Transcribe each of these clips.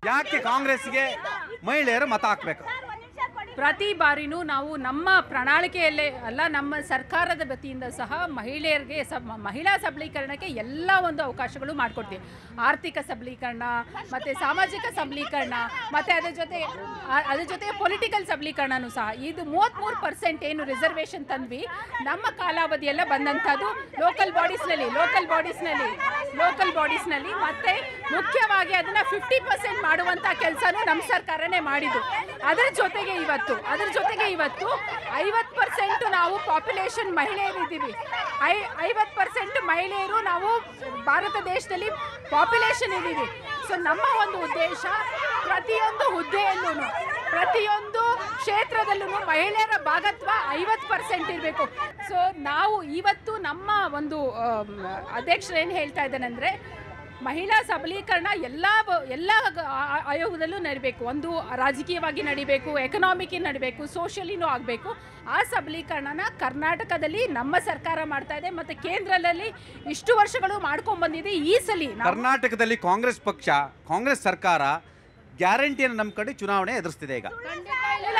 ಯಾಕೆ ಕಾಂಗ್ರೆಸ್ಗೆ ಮಹಿಳೆಯರು ಮತ ಹಾಕ್ಬೇಕು ಪ್ರತಿ ಬಾರಿನೂ ನಾವು ನಮ್ಮ ಪ್ರಣಾಳಿಕೆಯಲ್ಲೇ ಅಲ್ಲ ನಮ್ಮ ಸರ್ಕಾರದ ವತಿಯಿಂದ ಸಹ ಮಹಿಳೆಯರಿಗೆ ಸ ಮಹಿಳಾ ಸಬಲೀಕರಣಕ್ಕೆ ಎಲ್ಲ ಒಂದು ಅವಕಾಶಗಳು ಮಾಡಿಕೊಡ್ತೀವಿ ಆರ್ಥಿಕ ಸಬಲೀಕರಣ ಮತ್ತು ಸಾಮಾಜಿಕ ಸಬಲೀಕರಣ ಮತ್ತು ಅದ್ರ ಜೊತೆ ಆ- ಅದ್ರ ಜೊತೆ ಪೊಲಿಟಿಕಲ್ ಸಬಲೀಕರಣನೂ ಸಹ ಇದು ಮೂವತ್ತ್ಮೂರು ಪರ್ಸೆಂಟ್ ಏನು ರಿಸರ್ವೇಷನ್ ತಂದ್ವಿ ನಮ್ಮ ಕಾಲಾವಧಿಯೆಲ್ಲ ಬಂದಂಥದ್ದು ಲೋಕಲ್ ಬಾಡೀಸ್ನಲ್ಲಿ ಲೋಕಲ್ ಬಾಡೀಸ್ನಲ್ಲಿ ಲೋಕಲ್ ಬಾಡೀಸ್ನಲ್ಲಿ ಮತ್ತು ಮುಖ್ಯವಾಗಿ ಅದನ್ನು ಫಿಫ್ಟಿ ಪರ್ಸೆಂಟ್ ಮಾಡುವಂಥ ಕೆಲಸನೂ ನಮ್ಮ ಸರ್ಕಾರನೇ ಮಾಡಿದ್ದು ಅದರ ಜೊತೆಗೆ ಇವತ್ತು ಅದರ ಜೊತೆಗೆ ಇವತ್ತು ಐವತ್ತು ಪರ್ಸೆಂಟ್ ನಾವು ಪಾಪ್ಯುಲೇಷನ್ ಮಹಿಳೆಯರಿದ್ದೀವಿ ಐ ಐವತ್ತು ಪರ್ಸೆಂಟ್ ಮಹಿಳೆಯರು ನಾವು ಭಾರತ ದೇಶದಲ್ಲಿ ಪಾಪ್ಯುಲೇಷನ್ ಇದ್ದೀವಿ ಸೊ ನಮ್ಮ ಒಂದು ಉದ್ದೇಶ ಪ್ರತಿಯೊಂದು ಹುದ್ದೆಯಲ್ಲೂ ಪ್ರತಿಯೊಂದು ಕ್ಷೇತ್ರದಲ್ಲೂ ಮಹಿಳೆಯರ ಭಾಗತ್ವ ಐವತ್ತು ಪರ್ಸೆಂಟ್ ಇರಬೇಕು ಸೊ ನಾವು ಇವತ್ತು ನಮ್ಮ ಒಂದು ಆಮ್, ಅಧ್ಯಕ್ಷರು ಏನು ಹೇಳ್ತಾ ಇದ್ದಾನೆಂದರೆ ಮಹಿಳಾ ಸಬಲೀಕರಣ ಎಲ್ಲ ಬ- ಎಲ್ಲ ಗ- ಆ- ಆಯೋಗದಲ್ಲೂ ನಡಿಬೇಕು ಒಂದು ರಾಜಕೀಯವಾಗಿ ನಡಿಬೇಕು ಎಕನಾಮಿಕ್ ನಡಿಬೇಕು ಸೋಷಿಯಲಿನೂ ಆಗಬೇಕು ಆ ಸಬಲೀಕರಣನ ಕರ್ನಾಟಕದಲ್ಲಿ ನಮ್ಮ ಸರ್ಕಾರ ಮಾಡ್ತಾ ಇದೆ ಮತ್ತು ಕೇಂದ್ರದಲ್ಲಿ ಇಷ್ಟು ವರ್ಷಗಳು ಮಾಡ್ಕೊಂಡ್ ಬಂದಿದೆ ಈ ಸಲ ನಾವು ಕರ್ನಾಟಕದಲ್ಲಿ ಕಾಂಗ್ರೆಸ್ ಪಕ್ಷ ಕಾಂಗ್ರೆಸ್ ಸರ್ಕಾರ ಗ್ಯಾರಂಟಿಯನ್ನು ನಂಬ್ಕೊಂಡು ಚುನಾವಣೆ ಎದುರಿಸ್ತಿದೆ ಈಗ ಇಲ್ಲ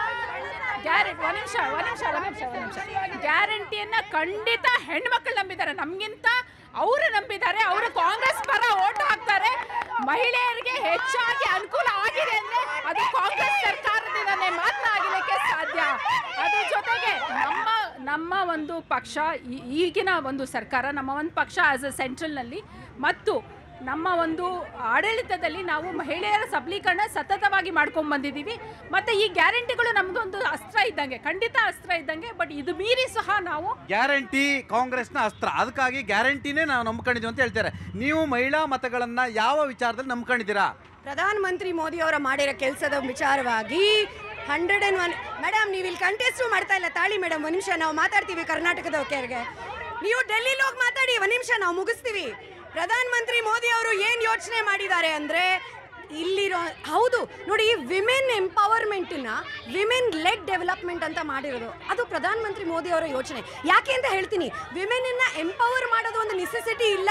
ಗ್ಯಾರಂಟಿ ಒಂದು ನಿಮಿಷ ಒಂದು ನಿಮಿಷ ಒಂದು ನಿಮಿಷ ಒಂದು ನಿಮಿಷ ಗ್ಯಾರಂಟಿಯನ್ನ ಖಂಡಿತ ಹೆಣ್ಮಕ್ಳು ನಂಬಿದ್ದಾರೆ ನಮಗಿಂತ ಅವರು ನಂಬಿದ್ದಾರೆ ಅವರು ಕಾಂಗ್ರೆಸ್ ಪರ ಓಟ್ ಹಾಕ್ತಾರೆ ಮಹಿಳೆಯರಿಗೆ ಹೆಚ್ಚಾಗಿ ಅನುಕೂಲ ಆಗಿದೆ ಅಂದ್ರೆ ಅದು ಕಾಂಗ್ರೆಸ್ ಸರ್ಕಾರದಿಂದನೇ ಮಾತ್ರ ಆಗಲಿಕ್ಕೆ ಸಾಧ್ಯ ಅದ್ರ ಜೊತೆಗೆ ನಮ್ಮ ನಮ್ಮ ಒಂದು ಪಕ್ಷ ಈ- ಈಗಿನ ಒಂದು ಸರ್ಕಾರ ನಮ್ಮ ಒಂದು ಪಕ್ಷ ಆಸ್ ಅ ಸೆಂಟ್ರಲ್ನಲ್ಲಿ ಮತ್ತು ನಮ್ಮ ಒಂದು ಆಡಳಿತದಲ್ಲಿ ನಾವು ಮಹಿಳೆಯರ ಸಬಲೀಕರಣ ಸತತವಾಗಿ ಮಾಡ್ಕೊಂಡು ಬಂದಿದ್ದೀವಿ ಮತ್ತು ಈ ಗ್ಯಾರಂಟಿಗಳು ನಮಗೊಂದು ಅಸ್ತ್ರ ಇದ್ದಂಗೆ ಖಂಡಿತ ಅಸ್ತ್ರ ಇದ್ದಂಗೆ ಬಟ್ ಇದು ಮೀರಿ ಸಹ ನಾವು ಗ್ಯಾರಂಟಿ ಕಾಂಗ್ರೆಸ್ನ ಅಸ್ತ್ರ ಅದಕ್ಕಾಗಿ ಗ್ಯಾರಂಟಿನೇ ನಾವು ನಂಬ್ಕೊಂಡಿದ್ದೀವಿ ಅಂತ ಹೇಳ್ತಾರೆ ನೀವು ಮಹಿಳಾ ಮತಗಳನ್ನ ಯಾವ ವಿಚಾರದಲ್ಲಿ ನಂಬ್ಕೊಂಡಿದ್ದೀರಾ ಪ್ರಧಾನ ಮಂತ್ರಿ ಮೋದಿ ಅವರ ಮಾಡಿರೋ ಕೆಲಸದ ವಿಚಾರವಾಗಿ ಹಂಡ್ರೆಡ್ ಅಂಡ್ ಒನ್ ಮೇಡಮ್ ನೀವು ಇಲ್ಲಿ ಕಂಟೆಸ್ಟು ಮಾಡ್ತಾ ಇಲ್ಲ ತಾಳಿ ಮೇಡಮ್ ಒಂದು ನಿಮಿಷ ನಾವು ಮಾತಾಡ್ತೀವಿ ಕರ್ನಾಟಕದವ್ರಿಗೆ ನೀವು ಡೆಲ್ಲಿಲಿ ಹೋಗಿ ಮಾತಾಡಿ ಒಂದು ನಿಮಿಷ ನಾವು ಮುಗಿಸ್ತೀವಿ ಪ್ರಧಾನ ಮಂತ್ರಿ ಮೋದಿ ಅವರು ಏನು ಯೋಚನೆ ಮಾಡಿದ್ದಾರೆ ಅಂದರೆ ಇಲ್ಲಿರೋ ಹೌದು ನೋಡಿ ವಿಮೆನ್ ಎಂಪವರ್ಮೆಂಟನ್ನ ವಿಮೆನ್ ಲೆಡ್ ಡೆವಲಪ್ಮೆಂಟ್ ಅಂತ ಮಾಡಿರೋದು ಅದು ಪ್ರಧಾನ ಮಂತ್ರಿ ಮೋದಿ ಅವರ ಯೋಚನೆ ಯಾಕೆ ಅಂತ ಹೇಳ್ತೀನಿ ವಿಮೆನನ್ನ ಎಂಪವರ್ ಮಾಡೋದು ಒಂದು ನೆಸೆಸಿಟಿ ಇಲ್ಲ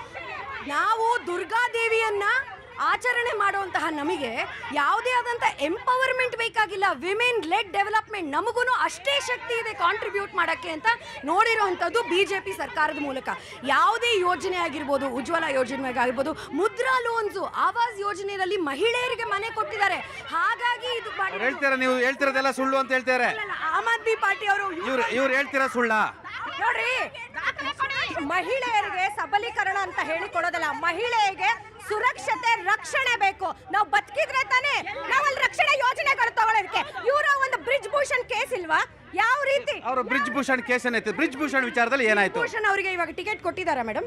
ನಾವು ದುರ್ಗಾದೇವಿಯನ್ನ ಆಚರಣೆ ಮಾಡುವಂತಹ ನಮಗೆ ಯಾವುದೇ ಆದಂಥ ಎಂಪವರ್ಮೆಂಟ್ ಬೇಕಾಗಿಲ್ಲ ವಿಮೆನ್ ಲೆಡ್ ಡೆವಲಪ್ಮೆಂಟ್ ನಮಗೂ ಅಷ್ಟೇ ಶಕ್ತಿ ಇದೆ ಕಾಂಟ್ರಿಬ್ಯೂಟ್ ಮಾಡೋಕ್ಕೆ ಅಂತ ನೋಡಿರೋವಂಥದ್ದು ಬಿ ಜೆ ಪಿ ಸರ್ಕಾರದ ಮೂಲಕ ಯಾವುದೇ ಯೋಜನೆ ಆಗಿರ್ಬೋದು ಉಜ್ವಲ ಯೋಜನೆ ಆಗಿರ್ಬೋದು ಮುದ್ರಾ ಲೋನ್ಸು ಆವಾಸ್ ಯೋಜನೆಯಲ್ಲಿ ಮಹಿಳೆಯರಿಗೆ ಮನೆ ಕೊಟ್ಟಿದ್ದಾರೆ ಹಾಗಾಗಿ ಇದು ಅವ್ರು ಮಾಡಿ ಹೇಳ್ತೀರಾ ನೀವು ಹೇಳ್ತಿರೋದೆಲ್ಲ ಸುಳ್ಳು ಅಂತ ಹೇಳ್ತಾರೆ ಆಮ್ ಆದ್ಮಿ ಪಾರ್ಟಿ ಅವರು ಇವ್ರು ಇವ್ರು ಹೇಳ್ತೀರಾ ಸುಳ್ಳ ನೋಡ್ರಿ ಮಹಿಳೆಯರಿಗೆ ಸಬಲೀಕರಣ ಅಂತ ಹೇಳಿ ಕೊಡೋದಲ್ಲ ಮಹಿಳೆಯರಿಗೆ ಸುರಕ್ಷತೆ ರಕ್ಷಣೆ ಬೇಕು ನಾವು ಬದುಕಿದ್ರೆ ತಾನೇ ನಾವಲ್ಲಿ ರಕ್ಷಣೆ ಯೋಜನೆಗಳು ತಗೊಳ್ಳೋದಕ್ಕೆ ಇವರ ಒಂದು ಬ್ರಿಡ್ಜ್ ಭೂಷಣ್ ಕೇಸ್ ಇಲ್ವಾ ಯಾವ ರೀತಿ ಅವರು ಬ್ರಿಡ್ಜ್ ಭೂಷಣ್ ಕೇಸ್ ಏನೈತೆ ಬ್ರಿಡ್ಜ್ ಭೂಷಣ್ ವಿಚಾರದಲ್ಲಿ ಏನಾಯ್ತು ಭೂಷಣ್ ಅವರಿಗೆ ಇವಾಗ ಟಿಕೆಟ್ ಕೊಟ್ಟಿದ್ದಾರಾ ಮೇಡಮ್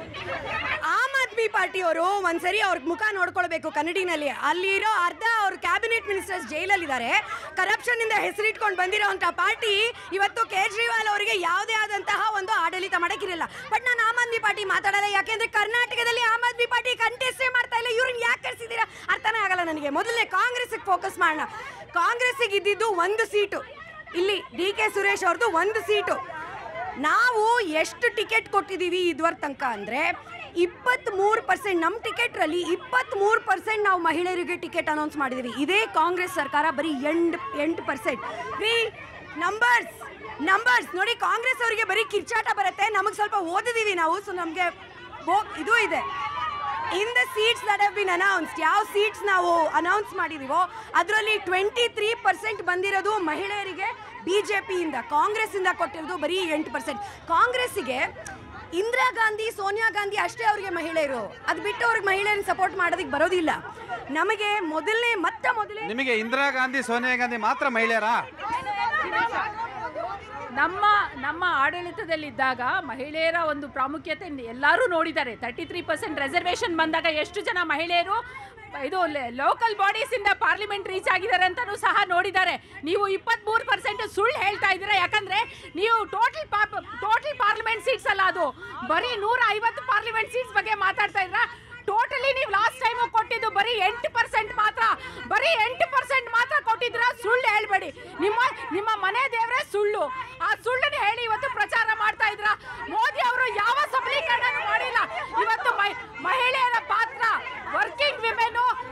ಆಮ್ ಆದ್ಮಿ ಪಾರ್ಟಿಯವರು ಒಂದ್ಸರಿ ಅವ್ರ ಮುಖ ನೋಡ್ಕೊಳ್ಬೇಕು ಕನ್ನಡಿನಲ್ಲಿ ಅಲ್ಲಿರೋ ಅರ್ಧ ಅವ್ರ ಕ್ಯಾಬಿನೆಟ್ ಮಿನಿಸ್ಟರ್ಸ್ ಜೈಲಲ್ಲಿದ್ದಾರೆ ಕರಪ್ಷನ್ ಇಂದ ಹೆಸರಿಟ್ಕೊಂಡು ಬಂದಿರೋಂಥ ಪಾರ್ಟಿ ಇವತ್ತು ಕೇಜ್ರಿವಾಲ್ ಅವರಿಗೆ ಯಾವುದೇ ಆದಂತಹ ಒಂದು ಆಡಳಿತ ಮಾಡಕ್ಕಿರಲ್ಲ ಬಟ್ ನಾನು ಆಮ್ ಆದ್ಮಿ ಪಾರ್ಟಿ ಮಾತಾಡಲ್ಲ ಯಾಕೆಂದ್ರೆ ಕರ್ನಾಟಕದಲ್ಲಿ ಆಮ್ ಆದ್ಮಿ ಪಾರ್ಟಿ ಕಂಟೆಸ್ಟೇ ಮಾಡ್ತಾ ಇಲ್ಲ ಇವ್ರನ್ನ ಯಾಕೆ ಕರ್ಸಿದ್ದೀರಾ ಅರ್ಥನೇ ಆಗಲ್ಲ ನನಗೆ ಮೊದಲನೇ ಕಾಂಗ್ರೆಸ್ಗೆ ಫೋಕಸ್ ಮಾಡೋಣ ಕಾಂಗ್ರೆಸ್ಸಿಗೆ ಇದ್ದಿದ್ದು ಒಂದು ಸೀಟು ಇಲ್ಲಿ ಡಿ ಕೆ ಸುರೇಶ್ ಅವ್ರದ್ದು ಒಂದು ಸೀಟು ನಾವು ಎಷ್ಟು ಟಿಕೆಟ್ ಕೊಟ್ಟಿದ್ದೀವಿ ಇದುವರ ತನಕ ಅಂದರೆ ಇಪ್ಪತ್ತ್ಮೂರು ಪರ್ಸೆಂಟ್ ನಮ್ಮ ಟಿಕೆಟ್ರಲ್ಲಿ ಇಪ್ಪತ್ತ್ಮೂರು ಪರ್ಸೆಂಟ್ ನಾವು ಮಹಿಳೆಯರಿಗೆ ಟಿಕೆಟ್ ಅನೌನ್ಸ್ ಮಾಡಿದ್ದೀವಿ ಇದೇ ಕಾಂಗ್ರೆಸ್ ಸರ್ಕಾರ ಬರೀ ಎಂಟು ಎಂಟು ಪರ್ಸೆಂಟ್ ರೀ ನಂಬರ್ಸ್ ನಂಬರ್ಸ್ ನೋಡಿ ಕಾಂಗ್ರೆಸ್ ಅವರಿಗೆ ಬರೀ ಕಿರ್ಚಾಟ ಬರುತ್ತೆ ನಮಗೆ ಸ್ವಲ್ಪ ಓದಿದ್ದೀವಿ ನಾವು ಸೊ ನಮಗೆ ಇದು ಇದೆ in the seats that have been announced ಯಾವ ಸೀಟ್ಸ್ ನಾವು ಅನೌನ್ಸ್ ಮಾಡಿದೀವೋ ಅದರಲ್ಲಿ ಟ್ವೆಂಟಿ ತ್ರೀ ಪರ್ಸೆಂಟ್ ಬಂದಿರೋದು ಮಹಿಳೆಯರಿಗೆ ಬಿ ಜೆ ಪಿಯಿಂದ ಕಾಂಗ್ರೆಸ್ಸಿಂದ ಕೊಟ್ಟಿರೋದು ಬರೀ ಎಂಟು ಪರ್ಸೆಂಟ್ ಕಾಂಗ್ರೆಸ್ಸಿಗೆ ಇಂದಿರಾ ಗಾಂಧಿ ಸೋನಿಯಾ ಗಾಂಧಿ ಅಷ್ಟೇ ಅವ್ರಿಗೆ ಮಹಿಳೆಯರು ಅದು ಬಿಟ್ಟು ಅವ್ರಿಗೆ ಮಹಿಳೆಯರನ್ನ ಸಪೋರ್ಟ್ ಮಾಡೋದಕ್ಕೆ ಬರೋದಿಲ್ಲ ನಮಗೆ ಮೊದಲನೇ ಮತ್ತೆ ಮೊದಲೇ ನಿಮಗೆ ಇಂದಿರಾ ಗಾಂಧಿ ಸೋನಿಯಾ ಗಾಂಧಿ ಮಾತ್ರ ಮಹಿಳೆಯರಾ ನಮ್ಮ ನಮ್ಮ ಆಡಳಿತದಲ್ಲಿದ್ದಾಗ ಮಹಿಳೆಯರ ಒಂದು ಪ್ರಾಮುಖ್ಯತೆ ಎಲ್ಲರೂ ನೋಡಿದ್ದಾರೆ ತರ್ಟಿ ತ್ರೀ ಪರ್ಸೆಂಟ್ ರಿಸರ್ವೇಷನ್ ಬಂದಾಗ ಎಷ್ಟು ಜನ ಮಹಿಳೆಯರು ಇದು ಲೋಕಲ್ ಬಾಡೀಸಿಂದ ಪಾರ್ಲಿಮೆಂಟ್ ರೀಚ್ ಆಗಿದ್ದಾರೆ ಅಂತಲೂ ಸಹ ನೋಡಿದ್ದಾರೆ ನೀವು ಇಪ್ಪತ್ತ್ಮೂರು ಪರ್ಸೆಂಟ್ ಸುಳ್ಳು ಹೇಳ್ತಾ ಇದ್ದೀರಾ ಯಾಕಂದರೆ ನೀವು total pop total parliament seats ಅಲ್ಲ ಅದು ಬರೀ ನೂರ ಐವತ್ತು ಪಾರ್ಲಿಮೆಂಟ್ ಸೀಟ್ಸ್ ಬಗ್ಗೆ ಮಾತಾಡ್ತಾ ಇದ್ದೀರಾ ಟೋಟಲಿ ನೀವು ಲಾಸ್ಟ್ ಟೈಮು ಕೊಟ್ಟಿದ್ದು ಬರೀ ಎಂಟು ಪರ್ಸೆಂಟ್ ಮಾತ್ರ ಬರೀ ಎಂಟು ಪರ್ಸೆಂಟ್ ಮಾತ್ರ ಕೊಟ್ಟಿದ್ರ ಸುಳ್ಳು ಹೇಳ್ಬೇಡಿ ನಿಮ್ಮ ನಿಮ್ಮ ಮನೆ ದೇವರೇ ಸುಳ್ಳು ಆ ಸುಳ್ಳನ್ನು ಹೇಳಿ ಇವತ್ತು ಪ್ರಚಾರ ಮಾಡ್ತಾ ಇದ್ರ ಮೋದಿ ಅವರು ಯಾವ ಸಬಲೀಕರಣ ಮಾಡಿಲ್ಲ ಇವತ್ತು ಮಹಿ- ಮಹಿಳೆಯರ ಪಾತ್ರ ವರ್ಕಿಂಗ್ ವಿಮೆನು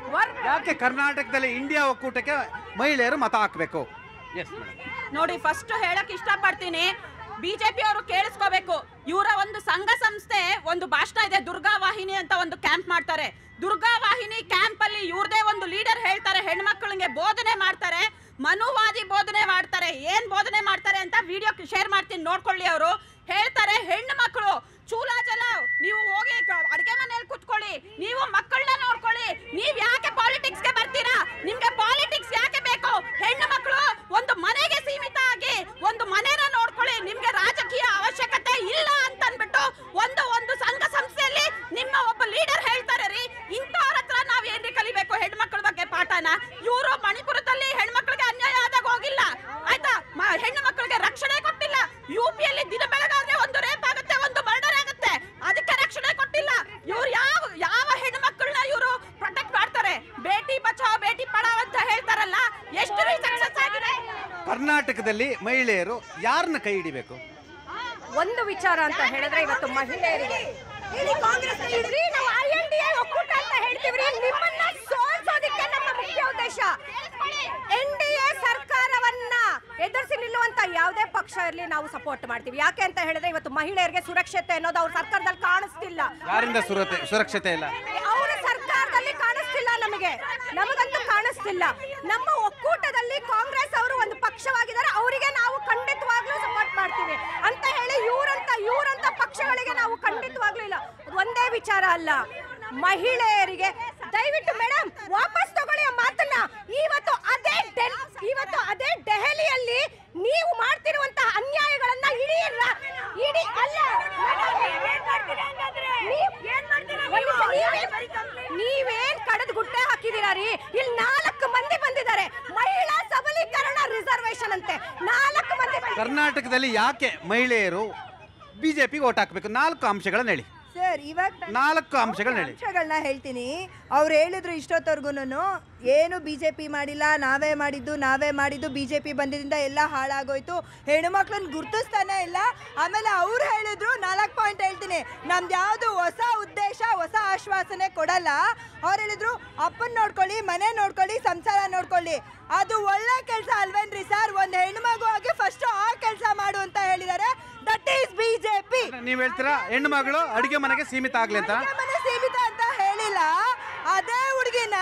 ವರ್ಗ ಯಾಕೆ ಕರ್ನಾಟಕದಲ್ಲಿ ಇಂಡಿಯಾ ಒಕ್ಕೂಟಕ್ಕೆ ಮಹಿಳೆಯರು ಮತ ಹಾಕಬೇಕು ಎಸ್ ಮೇಡಮ್ ನೋಡಿ ಫಸ್ಟ್ ಹೇಳಕ್ ಇಷ್ಟಪಡ್ತೀನಿ ಬಿಜೆಪಿ ಅವರು ಕೇಳಿಸ್ಕೋಬೇಕು ಇವರ ಒಂದು ಸಂಘ ಸಂಸ್ಥೆ ಒಂದು ಭಾಷಣ ಇದೆ ದುರ್ಗಾ ವಾಹಿನಿ ಅಂತ ಒಂದು ಕ್ಯಾಂಪ್ ಮಾಡ್ತಾರೆ ದುರ್ಗಾ ವಾಹಿನಿ ಕ್ಯಾಂಪ್ ಅಲ್ಲಿ ಇವ್ರದೇ ಒಂದು ಲೀಡರ್ ಹೇಳ್ತಾರೆ ಹೆಣ್ಮಕ್ಳಿಗೆ ಬೋಧನೆ ಮಾಡ್ತಾರೆ ಮನುವಾದಿ ಬೋಧನೆ ಮಾಡ್ತಾರೆ ಏನ್ ಬೋಧನೆ ಮಾಡ್ತಾರೆ ಅಂತ ವಿಡಿಯೋ ಶೇರ್ ಮಾಡ್ತೀನಿ ನೋಡ್ಕೊಳ್ಳಿ ಅವರು ಹೇಳ್ತಾರೆ ಹೆಣ್ಣು ಮಕ್ಕಳು ಚೂಲಾಜಲ ನೀವು ಹೋಗಿ ಕ- ಅಡ್ಗೆ ಮನೆಯಲ್ಲಿ ಕುತ್ಕೊಳ್ಳಿ ನೀವು ಮಕ್ಕಳನ್ನ ನೋಡ್ಕೊಳ್ಳಿ ನೀವ್ ಯಾಕೆ ಪಾಲಿಟಿಕ್ಸ್ಗೆ ಬರ್ತೀರಾ ನಿಮ್ಗೆ ಪಾಲಿಟಿಕ್ಸ್ ಯಾಕೆ ಬೇಕು ಹೆಣ್ಣು ಮಕ್ಕಳು ಒಂದು ಮನೆಗೆ ಸೀಮಿತ ಆಗಿ ಒಂದು ಮನೆನ ನೋಡ್ಕೊಳ್ಳಿ ನಿಮ್ಗೆ ರಾಜಕೀಯ ಅವಶ್ಯಕತೆ ಇಲ್ಲ ಅಂತ ಅನ್ಬಿಟ್ಟು ಒಂದು ಒಂದು ಸಂಘ ಸಂಸ್ಥೆಯಲ್ಲಿ ನಿಮ್ಮ ಒಬ್ಬ ಲೀಡರ್ ಹೇಳ್ತಾರೆ ರೀ ಇಂಥವ್ರ ಹತ್ರ ನಾವ್ ಏನ್ರಿ ಕಲಿಬೇಕು ಹೆಣ್ಮಕ್ಳ ಬಗ್ಗೆ ಪಾಠನ ಇವರು ಮಣಿಪುರದಲ್ಲಿ ಹೆಣ್ಮಕ್ಳಿಗೆ ಅನ್ಯಾಯ ಆದಾಗ ಹೋಗಿಲ್ಲ ಆಯ್ತಾ ಮ- ಹೆಣ್ಣು ಮಕ್ಕಳಿಗೆ ರಕ್ಷಣೆ ಕೊಟ್ಟಿಲ್ಲ ಯು ಪಿಯಲ್ಲಿ ದಿನ ಬೆಳಗಾದ್ರೆ ಒಂದು ರೇಪ್ ಆಗುತ್ತೆ ಒಂದು ಮರ್ಡರ್ ಆಗುತ್ತೆ ಅದಕ್ಕೆ ರಕ್ಷಣೆ ಕೊಟ್ಟಿಲ್ಲ ಇವ್ರು ಯಾವ ಯಾವ ಹೆಣ್ಣು ಮಕ್ಕಳನ್ನ ಇವರು ಪ್ರೊಟೆಕ್ಟ್ ಮಾಡ್ತಾರೆ ಬೇಟಿ ಬಚಾವ್ ಬೇಟಿ ಪಡಾವ್ ಅಂತ ಹೇಳ್ತಾರಲ್ಲ ಎಷ್ಟು ಸಕ್ಸಸ್ ಆಗಿದೆ ಕರ್ನಾಟಕದಲ್ಲಿ ಮಹಿಳೆಯರು ಯಾರನ್ನ ಕೈ ಹಿಡಿಬೇಕು ಒಂದು ವಿಚಾರ ಅಂತ ಹೇಳಿದ್ರೆ ಇವತ್ತು ಮಹಿಳೆಯರಿಗೆ ಕಾಂಗ್ರೆಸ್ ನಾವು ಐ ಎನ್ ಡಿ ಎ ಒಕ್ಕೂಟ ಅಂತ ಹೇಳ್ತೀವ್ರಿ ನಿಮ್ಮನ್ನ ಸೋಲ್ಸೋದಿಕ್ಕೆ ನಮ್ಮ ಮುಖ್ಯ ಉದ್ದೇಶ ಎನ್ ಡಿ ಎ ಸರ್ಕಾರವನ್ನ ಎದುರಿಸಿ ನಿಲ್ಲುವಂತ ಯಾವುದೇ ಪಕ್ಷ ಇರಲಿ ನಾವು ಸಪೋರ್ಟ್ ಮಾಡ್ತೀವಿ ಯಾಕೆ ಅಂತ ಹೇಳಿದ್ರೆ ಇವತ್ತು ಮಹಿಳೆಯರಿಗೆ ಸುರಕ್ಷತೆ ಅನ್ನೋದು ಅವ್ರ ಸರ್ಕಾರದಲ್ಲಿ ಕಾಣಿಸ್ತಿಲ್ಲ ಯಾರಿಂದ ಸುರತೆ ಸುರಕ್ಷತೆ ಇಲ್ಲ ಅವರ ಸರ್ಕಾರದಲ್ಲಿ ಕಾಣಿಸ್ತಿಲ್ಲ ನಮಗೆ ನಮಗಂತೂ ಕಾಣಿಸ್ತಿಲ್ಲ ನಮ್ಮ ಒಕ್ಕೂಟದಲ್ಲಿ ಕಾಂಗ್ರೆಸ್ ಅವರು ಒಂದು ಪಕ್ಷವಾಗಿದ್ದಾರೆ ಅವರಿಗೆ ನಾವು ಖಂಡಿತವಾಗ್ಲೂ ಸಪೋರ್ಟ್ ಮಾಡ್ತೀವಿ ಅಂತ ಹೇಳಿ ಇವರಂತ ಇವರಂತ ಪಕ್ಷಗಳಿಗೆ ನಾವು ಖಂಡಿತವಾಗ್ಲೂ ಇಲ್ಲ ಅದು ಒಂದೇ ವಿಚಾರ ಅಲ್ಲ ಮಹಿಳೆಯರಿಗೆ ದಯವಿಟ್ಟು ಮೇಡಮ್ ವಾಪಸ್ ತಗೊಳ್ಳಿ ಆ ಮಾತನ್ನ ಇವತ್ತು ಅದೇ ಡೆಲ್ ಇವತ್ತು ಅದೇ ದೆಹಲಿಯಲ್ಲಿ ನೀವು ಮಾಡ್ತಿರುವಂತಹ ಅನ್ಯಾಯಗಳನ್ನ ಇಡೀ ರಾ- ಇಡೀ ಅಲ್ಲ ನೀವ್- ಒಂದ್ ನಿಮಿಷ, ನೀವೇನ್- ನೀವೇನ್ ಕಡದ್ ಗುಡ್ಡೆ ಹಾಕಿದೀರಾ ರೀ ಇಲ್ಲಿ ನಾಲ್ಕು ಮಂದಿ ಬಂದಿದ್ದಾರೆ ಮಹಿಳಾ ಸಬಲೀಕರಣ ರಿಸರ್ವೇಶನ್ ಅಂತೆ ನಾಲ್ಕು ಮಂದಿ ಬಂದಿದ್ದಾರೆ. ಕರ್ನಾಟಕದಲ್ಲಿ ಯಾಕೆ ಮಹಿಳೆಯರು ಬಿಜೆಪಿಗೆ ಓಟ್ ಹಾಕಬೇಕು ನಾಲ್ಕು ಅಂಶಗಳನ್ನ ಹೇಳಿ ಸರ್ ಇವಾಗ ನಾಲ್ಕು ಅಂಶಗಳನ್ನ ಹೇಳಿ ಅಂಶಗಳನ್ನ ಹೇಳ್ತೀನಿ ಅವ್ರು ಹೇಳಿದ್ರು ಇಷ್ಟೊತ್ತವರೆಗೂ ಏನು ಬಿ ಜೆ ಪಿ ಮಾಡಿಲ್ಲ ನಾವೇ ಮಾಡಿದ್ದು ನಾವೇ ಮಾಡಿದ್ದು ಬಿ ಜೆ ಪಿ ಬಂದಿದ್ದರಿಂದ ಎಲ್ಲ ಹಾಳಾಗೋಯ್ತು ಹೆಣ್ಮಕ್ಳನ್ನ ಗುರ್ತಿಸ್ತಾನೆ ಇಲ್ಲ ಆಮೇಲೆ ಅವ್ರು ಹೇಳಿದ್ರು ನಾಲ್ಕು ಪಾಯಿಂಟ್ ಹೇಳ್ತೀನಿ ನಮ್ದು ಯಾವುದು ಹೊಸ ಉದ್ದೇಶ ಹೊಸ ಆಶ್ವಾಸನೆ ಕೊಡಲ್ಲ ಅವ್ರು ಹೇಳಿದ್ರು ಅಪ್ಪನ ನೋಡ್ಕೊಳ್ಳಿ ಮನೆ ನೋಡ್ಕೊಳ್ಳಿ ಸಂಸಾರ ನೋಡ್ಕೊಳ್ಳಿ ಅದು ಒಳ್ಳೆ ಕೆಲಸ ಅಲ್ವೇನ್ರಿ ಸರ್ ಒಂದು ಹೆಣ್ಮಗು ಆಗಿ ಫಸ್ಟ್ ಆ ಕೆಲಸ ಮಾಡು ಅಂತ ಹೇಳಿದ್ದಾರೆ that is B J P ನೀವ್ ಹೇಳ್ತೀರಾ ಹೆಣ್ಣು ಮಗಳು ಅಡಿಗೆ ಮನೆಗೆ ಸೀಮಿತ ಆಗ್ಲಿ ಅಂತ ಅಡುಗೆ ಮನೆ ಸೀಮಿತ ಅಂತ ಹೇಳಿಲ್ಲ ಅದೇ ಹುಡುಗಿನ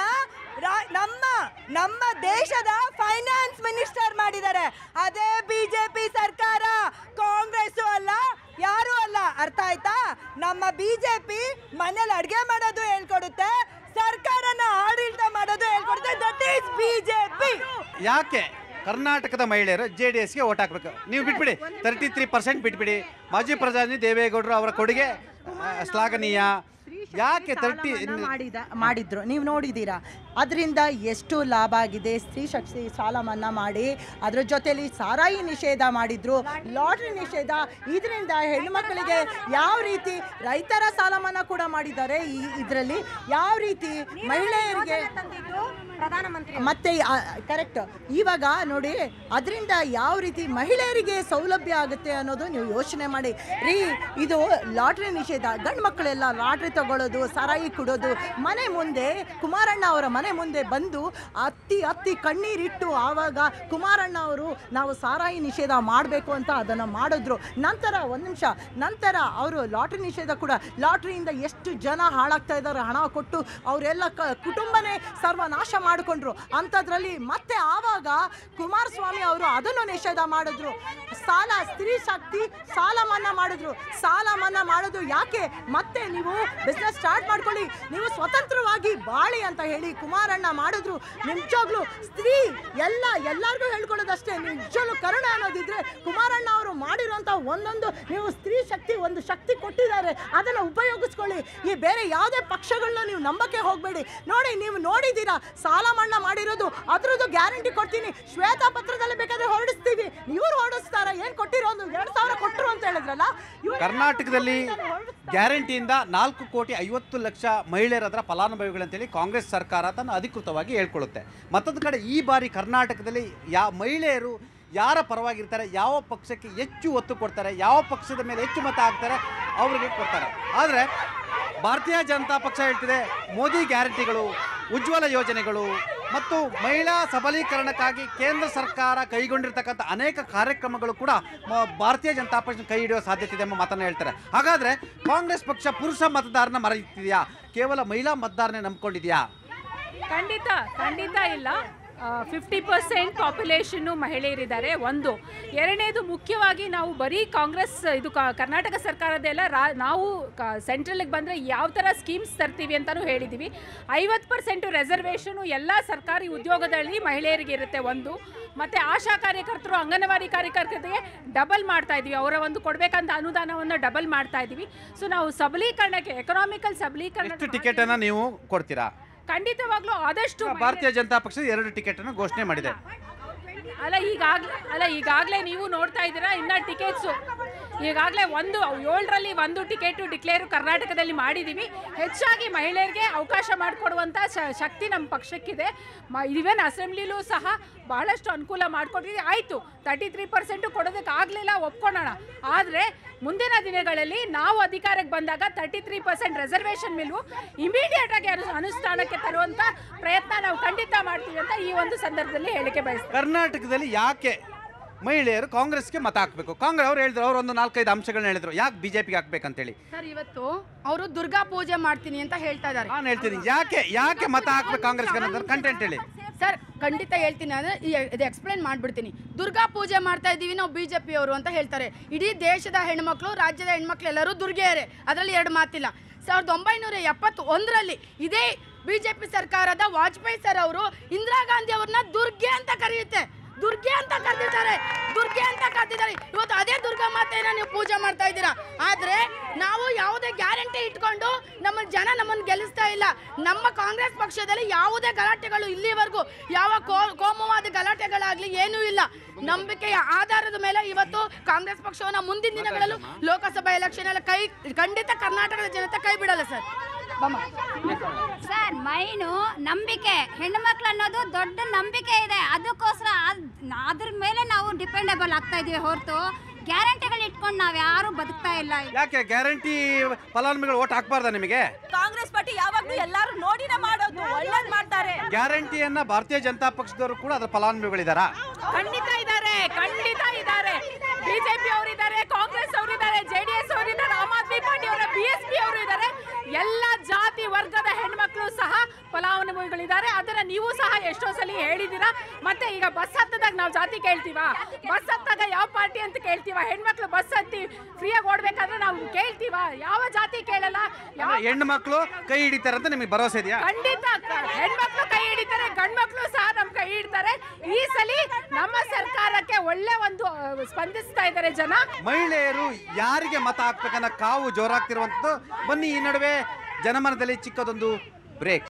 ನಮ್ಮ ನಮ್ಮ ದೇಶದ ಫೈನಾನ್ಸ್ ಮಿನಿಸ್ಟರ್ ಮಾಡಿದ್ದಾರೆ ಅದೇ ಬಿಜೆಪಿ ಸರ್ಕಾರ ಕಾಂಗ್ರೆಸ್ ಅಲ್ಲ ಯಾರು ಅಲ್ಲ ಅರ್ಥ ಆಯ್ತಾ ನಮ್ಮ ಬಿಜೆಪಿ ಮನೇಲಿ ಅಡ್ಗೆ ಮಾಡೋದು ಹೇಳ್ಕೊಡುತ್ತೆ ಸರ್ಕಾರನ ಆಡಳಿತ ಮಾಡೋದು ಹೇಳ್ಕೊಡುತ್ತೆ ದಟ್ ಈಸ್ ಬಿಜೆಪಿ ಯಾಕೆ ಕರ್ನಾಟಕದ ಮಹಿಳೆಯರು ಜೆ ಡಿ ಎಸ್ಗೆ ಓಟ್ ಹಾಕ್ಬೇಕು ನೀವು ಬಿಟ್ಬಿಡಿ ತರ್ಟಿ ತ್ರೀ ಪರ್ಸೆಂಟ್ ಬಿಟ್ಬಿಡಿ ಮಾಜಿ ಪ್ರಧಾನಿ ದೇವೇಗೌಡರು ಅವರ ಕೊಡುಗೆ ಆ, ಶ್ಲಾಘನೀಯ ಯಾಕೆ ತರ್ಟಿ ಸಾಲವನ್ನ ಮಾಡಿದ ಮಾಡಿದ್ರು ನೀವು ನೋಡಿದ್ದೀರಾ ಅದರಿಂದ ಎಷ್ಟು ಲಾಭ ಆಗಿದೆ ಸ್ತ್ರೀ ಶಕ್ತಿ ಸಾಲ ಮನ್ನಾ ಮಾಡಿ ಅದ್ರ ಜೊತೆಲಿ ಸಾರಾಯಿ ನಿಷೇಧ ಮಾಡಿದ್ರು ಲಾಟ್ರಿ ನಿಷೇಧ ಇದರಿಂದ ಹೆಣ್ಮಕ್ಳಿಗೆ ಯಾವ ರೀತಿ ರೈತರ ಸಾಲ ಮನ್ನಾ ಕೂಡ ಮಾಡಿದ್ದಾರೆ ಈ ಇದರಲ್ಲಿ ಯಾವ ರೀತಿ ಮಹಿಳೆಯರಿಗೆ ಪ್ರಧಾನಮಂತ್ರಿ ಮತ್ತೆ ಕರೆಕ್ಟ್ ಇವಾಗ ನೋಡಿ ಅದರಿಂದ ಯಾವ ರೀತಿ ಮಹಿಳೆಯರಿಗೆ ಸೌಲಭ್ಯ ಆಗುತ್ತೆ ಅನ್ನೋದು ನೀವು ಯೋಚನೆ ಮಾಡಿ ರೀ ಇದು ಲಾಟ್ರಿ ನಿಷೇಧ ಗಂಡು ಮಕ್ಕಳೆಲ್ಲ ಲಾಟ್ರಿ ತಗೊಳ್ಳೋದು ಸರಾಯಿ ಕುಡೋದು ಮನೆ ಮುಂದೆ ಕುಮಾರಣ್ಣ ಅವರ ಮನೆ ಮುಂದೆ ಬಂದು ಅತ್ತಿ ಅತ್ತಿ ಕಣ್ಣೀರಿಟ್ಟು ಆವಾಗ ಕುಮಾರಣ್ಣ ಅವರು ನಾವು ಸಾರಾಯಿ ನಿಷೇಧ ಮಾಡಬೇಕು ಅಂತ ಅದನ್ನು ಮಾಡಿದ್ರು ನಂತರ ಒಂದು ನಿಮಿಷ ನಂತರ ಅವರು ಲಾಟ್ರಿ ನಿಷೇಧ ಕೂಡ ಲಾಟ್ರಿಯಿಂದ ಎಷ್ಟು ಜನ ಹಾಳಾಗ್ತಾ ಇದ್ದಾರೆ ಹಣ ಕೊಟ್ಟು ಅವರೆಲ್ಲ ಕ ಕುಟುಂಬನೇ ಸರ್ವನಾಶ ಮಾಡಿಕೊಂಡ್ರು ಅಂಥದ್ರಲ್ಲಿ ಮತ್ತೆ ಆವಾಗ ಕುಮಾರಸ್ವಾಮಿ ಅವರು ಅದನ್ನು ನಿಷೇಧ ಮಾಡಿದ್ರು ಸಾಲ ಸ್ತ್ರೀ ಶಕ್ತಿ ಸಾಲ ಮನ್ನಾ ಮಾಡಿದ್ರು ಸಾಲ ಮನ್ನಾ ಮಾಡೋದು ಯಾಕೆ ಮತ್ತೆ ನೀವು ಬಿಸ್ನೆಸ್ ಸ್ಟಾರ್ಟ್ ಮಾಡ್ಕೊಳ್ಳಿ ನೀವು ಸ್ವತಂತ್ರವಾಗಿ ಬಾಳಿ ಅಂತ ಹೇಳಿ ಕುಮಾರಣ್ಣ ಮಾಡಿದ್ರು ನಿಜವಾಗ್ಲೂ ಸ್ತ್ರೀ ಎಲ್ಲ ಎಲ್ಲರಿಗೂ ಹೇಳ್ಕೊಳ್ಳೋದಷ್ಟೇ ನಿಜವಾಗ್ಲೂ ಕರುಣೆ ಅನ್ನೋದಿದ್ರೆ ಕುಮಾರಣ್ಣ ಅವರು ಮಾಡಿರೋಂಥ ಒಂದೊಂದು ನೀವು ಸ್ತ್ರೀ ಶಕ್ತಿ ಒಂದು ಶಕ್ತಿ ಕೊಟ್ಟಿದ್ದಾರೆ ಅದನ್ನು ಉಪಯೋಗಿಸ್ಕೊಳ್ಳಿ ಈ ಬೇರೆ ಯಾವುದೇ ಪಕ್ಷಗಳನ್ನ ನೀವು ನಂಬಕ್ಕೆ ಹೋಗಬೇಡಿ ನೋಡಿ ನೀವು ನೋಡಿದ್ದೀರಾ ಸಾಲ ಮನ್ನಾ ಮಾಡಿರೋದು ಅದ್ರದ್ದು ಗ್ಯಾರಂಟಿ ಕೊಡ್ತೀನಿ ಶ್ವೇತಾ ಪತ್ರದಲ್ಲಿ ಬೇಕಾದ್ರೆ ಹೊರಡಿಸ್ತೀವಿ ಇವ್ರು ಹೊರಡಿಸ್ತಾರ ಏನ್ ಕೊಟ್ಟಿರೋ ಒಂದು ಎರಡು ಸಾವಿರ ಕೊಟ್ಟರು ಅಂತ ಹೇಳಿದ್ರಲ್ಲ ಇವ್ರು ಕರ್ನಾಟಕದಲ್ಲಿ ಹೊರಡಿಸ್ತಾರೆ. ಗ್ಯಾರಂಟಿಯಿಂದ ನಾಲ್ಕು ಕೋಟಿ ಐವತ್ತು ಲಕ್ಷ ಮಹಿಳೆಯರ ಹತ್ರ ಫಲಾನುಭವಿಗಳಂತೇಳಿ ಕಾಂಗ್ರೆಸ್ ಸರ್ಕಾರ ತನ್ನ ಅಧಿಕೃತವಾಗಿ ಹೇಳ್ಕೊಳ್ಳುತ್ತೆ ಮತ್ತೊಂದು ಕಡೆ ಈ ಬಾರಿ ಕರ್ನಾಟಕದಲ್ಲಿ ಯಾ ಮಹಿಳೆಯರು ಯಾರ ಪರವಾಗಿರ್ತಾರೆ ಯಾವ ಪಕ್ಷಕ್ಕೆ ಹೆಚ್ಚು ಒತ್ತು ಕೊಡ್ತಾರೆ ಯಾವ ಪಕ್ಷದ ಮೇಲೆ ಹೆಚ್ಚು ಮತ ಹಾಕ್ತಾರೆ ಅವ್ರಿಗೆ ಕೊಡ್ತಾರೆ ಆದರೆ ಭಾರತೀಯ ಜನತಾ ಪಕ್ಷ ಹೇಳ್ತಿದೆ ಮೋದಿ ಗ್ಯಾರಂಟಿಗಳು ಉಜ್ವಲ ಯೋಜನೆಗಳು ಮತ್ತು ಮಹಿಳಾ ಸಬಲೀಕರಣಕ್ಕಾಗಿ ಕೇಂದ್ರ ಸರ್ಕಾರ ಕೈಗೊಂಡಿರ್ತಕ್ಕಂಥ ಅನೇಕ ಕಾರ್ಯಕ್ರಮಗಳು ಕೂಡ ಮ- ಭಾರತೀಯ ಜನತಾ ಪಕ್ಷ ಕೈ ಹಿಡಿಯುವ ಸಾಧ್ಯತೆ ಇದೆ ಎಂಬ ಮಾತನ್ನು ಹೇಳ್ತಾರೆ ಹಾಗಾದರೆ ಕಾಂಗ್ರೆಸ್ ಪಕ್ಷ ಪುರುಷ ಮತದಾರನ ಮರೆಯುತ್ತಿದೆಯಾ ಕೇವಲ ಮಹಿಳಾ ಮತದಾರನೇ ನಂಬ್ಕೊಂಡಿದೆಯಾ ಖಂಡಿತ ಖಂಡಿತ ಇಲ್ಲ ಫಿಫ್ಟಿ ಪರ್ಸೆಂಟ್ ಪಾಪ್ಯುಲೇಷನ್ನು ಮಹಿಳೆಯರಿದ್ದಾರೆ ಒಂದು ಎರಡನೇದು ಮುಖ್ಯವಾಗಿ ನಾವು ಬರೀ ಕಾಂಗ್ರೆಸ್ ಇದು ಕ- ಕರ್ನಾಟಕ ಸರ್ಕಾರದೆಲ್ಲ ರಾ ನಾವು ಸೆಂಟ್ರಲ್ಗೆ ಬಂದರೆ ಯಾವ ಥರ ಸ್ಕೀಮ್ಸ್ ತರ್ತೀವಿ ಅಂತಲೂ ಹೇಳಿದ್ದೀವಿ ಐವತ್ತು ಪರ್ಸೆಂಟು ರಿಸರ್ವೇಷನು ಎಲ್ಲ ಸರ್ಕಾರಿ ಉದ್ಯೋಗದಲ್ಲಿ ಮಹಿಳೆಯರಿಗೆ ಇರುತ್ತೆ ಒಂದು ಮತ್ತು ಆಶಾ ಕಾರ್ಯಕರ್ತರು ಅಂಗನವಾಡಿ ಕಾರ್ಯಕರ್ತರಿಗೆ ಡಬಲ್ ಮಾಡ್ತಾ ಇದ್ದೀವಿ ಅವರ ಒಂದು ಕೊಡಬೇಕಂತ ಅನುದಾನವನ್ನು ಡಬಲ್ ಮಾಡ್ತಾ ಇದ್ದೀವಿ ಸೊ ನಾವು ಸಬಲೀಕರಣಕ್ಕೆ ಎಕನಾಮಿಕಲ್ ಸಬಲೀಕರಣ ಎಷ್ಟು ಟಿಕೆಟನ್ನು ನೀವು ಕೊಡ್ತೀರಾ ಖಂಡಿತವಾಗ್ಲೂ ಆದಷ್ಟು ಭಾರತೀಯ ಜನತಾ ಪಕ್ಷ ಎರಡು ಟಿಕೆಟನ್ನು ಘೋಷಣೆ ಮಾಡಿದೆ ಅಲ್ಲ ಈಗಾಗಲೇ ಅಲ್ಲ ಈಗಾಗಲೇ ನೀವು ನೋಡ್ತಾ ಇದ್ದೀರಾ ಇನ್ನ ಟಿಕೆಟ್ಸು ಈಗಾಗಲೇ ಒಂದು ಏಳರಲ್ಲಿ ಒಂದು ಟಿಕೆಟು ಡಿಕ್ಲೇರು ಕರ್ನಾಟಕದಲ್ಲಿ ಮಾಡಿದ್ದೀವಿ ಹೆಚ್ಚಾಗಿ ಮಹಿಳೆಯರಿಗೆ ಅವಕಾಶ ಮಾಡಿಕೊಡುವಂಥ ಶಕ್ತಿ ನಮ್ಮ ಪಕ್ಷಕ್ಕಿದೆ ಮ ಇವನ್ ಅಸೆಂಬ್ಲಿಲೂ ಸಹ ಬಹಳಷ್ಟು ಅನುಕೂಲ ಮಾಡಿಕೊಟ್ಟಿದ್ದೀವಿ ಆಯಿತು ತರ್ಟಿ ತ್ರೀ ಪರ್ಸೆಂಟು ಕೊಡೋದಕ್ಕೆ ಆಗಲಿಲ್ಲ ಒಪ್ಕೊಳ್ಳೋಣ ಆದರೆ ಮುಂದಿನ ದಿನಗಳಲ್ಲಿ ನಾವು ಅಧಿಕಾರಕ್ಕೆ ಬಂದಾಗ ತರ್ಟಿ ತ್ರೀ ಪರ್ಸೆಂಟ್ ರಿಸರ್ವೇಷನ್ ಮೇಲೂ ಇಮಿಡಿಯೇಟಾಗಿ ಅನು ಅನುಷ್ಠಾನಕ್ಕೆ ತರುವಂಥ ಪ್ರಯತ್ನ ನಾವು ಖಂಡಿತ ಮಾಡ್ತೀವಿ ಅಂತ ಈ ಒಂದು ಸಂದರ್ಭದಲ್ಲಿ ಹೇಳಿಕೆ ಬಯಸ್ತೀನಿ ಕರ್ನಾಟಕದಲ್ಲಿ ಯಾಕೆ ಮಹಿಳೆಯರು ಕಾಂಗ್ರೆಸ್ಗೆ ಮತ ಹಾಕಬೇಕು ಕಾಂಗ್ರೆಸ್ ಅವ್ರು ಹೇಳಿದ್ರು ಅವ್ರು ಒಂದು ನಾಲ್ಕೈದು ಅಂಶಗಳನ್ನ ಹೇಳಿದ್ರು ಯಾಕೆ ಬಿಜೆಪಿಗೆ ಹಾಕ್ಬೇಕಂತೇಳಿ ಸರ್ ಇವತ್ತು ಅವರು ದುರ್ಗಾ ಪೂಜೆ ಮಾಡ್ತೀನಿ ಅಂತ ಹೇಳ್ತಾ ಇದ್ದಾರೆ ನಾನು ಹೇಳ್ತೀನಿ ಯಾಕೆ ಯಾಕೆ ಮತ ಹಾಕ್ಬೇಕು ಕಾಂಗ್ರೆಸ್ಗೆ ಅನ್ನೋದ್ರ ಕಂಟೆಂಟ್ ಹೇಳಿ ಸರ್ ಖಂಡಿತ ಹೇಳ್ತೀನಿ ಅಂದರೆ ಇದು ಎಕ್ಸ್ಪ್ಲೈನ್ ಮಾಡ್ಬಿಡ್ತೀನಿ ದುರ್ಗಾ ಪೂಜೆ ಮಾಡ್ತಾ ಇದ್ದೀವಿ ನಾವು ಬಿ ಜೆ ಪಿಯವರು ಅಂತ ಹೇಳ್ತಾರೆ ಇಡೀ ದೇಶದ ಹೆಣ್ಮಕ್ಳು ರಾಜ್ಯದ ಹೆಣ್ಮಕ್ಳು ಎಲ್ಲರೂ ದುರ್ಗೆಯರೇ ಅದರಲ್ಲಿ ಎರಡು ಮಾತಿಲ್ಲ ಸಾವಿರದ ಒಂಬೈನೂರ ಎಪ್ಪತ್ತು ಒಂದರಲ್ಲಿ ಇದೇ ಬಿ ಜೆ ಪಿ ಸರ್ಕಾರದ ವಾಜಪೇಯಿ ಸರ್ ಅವರು ಇಂದಿರಾ ಗಾಂಧಿ ಅವ್ರನ್ನ ದುರ್ಗೆ ಅಂತ ಕರೆಯುತ್ತೆ ದುರ್ಗೆ ಅಂತ ಕರೆದಿದ್ದಾರೆ ದುರ್ಗೆ ಅಂತ ಕರೆದಿದ್ದಾರೆ ಇವತ್ತು ಅದೇ ದುರ್ಗಾ ಮಾತೆಯನ್ನ ನೀವು ಪೂಜೆ ಮಾಡ್ತಾ ಇದ್ದೀರಾ ಆದ್ರೆ ನಾವು ಯಾವುದೇ ಗ್ಯಾರಂಟಿ ಇಟ್ಕೊಂಡು ನಮ್ಮ ಜನ ನಮ್ಮನ್ನು ಗೆಲ್ಲಿಸ್ತಾ ಇಲ್ಲ ನಮ್ಮ ಕಾಂಗ್ರೆಸ್ ಪಕ್ಷದಲ್ಲಿ ಯಾವುದೇ ಗಲಾಟೆಗಳು ಇಲ್ಲಿವರೆಗೂ ಯಾವ ಕೋ- ಕೋಮುವಾದ ಗಲಾಟೆಗಳಾಗ್ಲಿ ಏನೂ ಇಲ್ಲ ನಂಬಿಕೆಯ ಆಧಾರದ ಮೇಲೆ ಇವತ್ತು ಕಾಂಗ್ರೆಸ್ ಪಕ್ಷವನ್ನ ಮುಂದಿನ ದಿನಗಳಲ್ಲೂ ಲೋಕಸಭಾ ಎಲೆಕ್ಷನ್ ಎಲ್ಲ ಕೈ ಖಂಡಿತ ಕರ್ನಾಟಕದ ಜನತೆ ಕೈ ಬಿಡಲ್ಲ ಸರ್ ಬಮ್ಮ ಸರ್ ಮೈನು ನಂಬಿಕೆ ಹೆಣ್ಣುಮಕ್ಳು ಅನ್ನೋದು ದೊಡ್ಡ ನಂಬಿಕೆ ಇದೆ ಅದಕ್ಕೋಸ್ಕರ ಅದ್- ಅದ್ರ ಮೇಲೆ ನಾವು ಡಿಪೆಂಡಬಲ್ ಆಗ್ತಾ ಇದೀವಿ ಹೊರತು ಗ್ಯಾರಂಟಿಗಳು ಇಟ್ಕೊಂಡು ನಾವು ಯಾರು ಬದುಕ್ತಾ ಇಲ್ಲ ಯಾಕೆ ಗ್ಯಾರಂಟಿ ಫಲಾನುಭವಿಗಳು ಓಟ್ ಹಾಕ್ಬಾರ್ದ ನಿಮಗೆ ಕಾಂಗ್ರೆಸ್ ಪಾರ್ಟಿ ಯಾವಾಗ್ಲೂ ಎಲ್ಲಾರು ನೋಡಿನೇ ಮಾಡೋದು ಒಳ್ಳೇದ್ ಮಾಡ್ತಾರೆ ಗ್ಯಾರಂಟಿಯನ್ನ ಭಾರತೀಯ ಜನತಾ ಪಕ್ಷದವರು ಕೂಡ ಅದರ ಫಲಾನುಭವಿಗಳಿದಾರಾ ಖಂಡಿತ ಇದ್ದಾರೆ ಖಂಡಿತ ಇದ್ದಾರೆ ಬಿಜೆಪಿ ಅವರಿದ್ದಾರೆ ಕಾಂಗ್ರೆಸ್ ಅವರಿದ್ದಾರೆ ಜೆ ಡಿ ಎಸ್ ಅವರಿದ್ದಾರೆ ಆಮ್ ಆದ್ಮಿ ಪಾರ್ಟಿ ಅವರ ಬಿ ಎಸ್ ಪಿ ಅವರು ಇದ್ದಾರೆ ಎಲ್ಲ ಜಾತಿ ವರ್ಗದ ಹೆಣ್ಮಕ್ಳು ಸಹ ಫಲಾನುಭವಿಗಳಿದ್ದಾರೆ ಅದನ್ನ ನೀವು ಸಹ ಎಷ್ಟೋ ಸಲ ಹೇಳಿದ್ದೀರಾ ಮತ್ತೆ ಈಗ ಬಸ್ ಹತ್ತದಾಗ ನಾವು ಜಾತಿ ಕೇಳ್ತೀವಾ ಬಸ್ ಹತ್ತಾಗ ಯಾವ ಪಾರ್ಟಿ ಅಂತ ಕೇಳ್ತೀವ ಹೆಣ್ಮಕ್ಳು ಬಸ್ ಹತ್ತಿ ಫ್ರೀಯಾಗಿ ಓಡ್ಬೇಕಾದ್ರೆ ನಾವು ಕೇಳ್ತೀವ ಯಾವ ಜಾತಿ ಕೇಳಲ್ಲ ಯಾವ ಹೆಣ್ಣು ಮಕ್ಕಳು ಕೈ ಹಿಡಿತಾರೆ ಅಂತ ನಿಮಗೆ ಭರವಸೆ ಇದೆಯಾ ಖಂಡಿತ ಕ- ಹೆಣ್ಮಕ್ಳು ಕೈ ಹಿಡಿತಾರೆ ಗಂಡ್ಮಕ್ಳು ಸಹ ನಮ್ ಕೈ ಹಿಡಿತಾರೆ ಈ ಸಲ ನಮ್ಮ ಸರ್ಕಾರಕ್ಕೆ ಒಳ್ಳೆ ಒಂದು ಆ, ಸ್ಪಂದಿಸ್ತಾ ಇದ್ದಾರೆ ಜನ ಮಹಿಳೆಯರು ಯಾರಿಗೆ ಮತ ಹಾಕ್ಬೇಕನ್ನ ಕಾವು ಜೋರಾಗ್ತಿರುವಂಥದ್ದು ಬನ್ನಿ ಈ ನಡುವೆ ಜನಮನದಲ್ಲಿ ಚಿಕ್ಕದೊಂದು ಬ್ರೇಕ್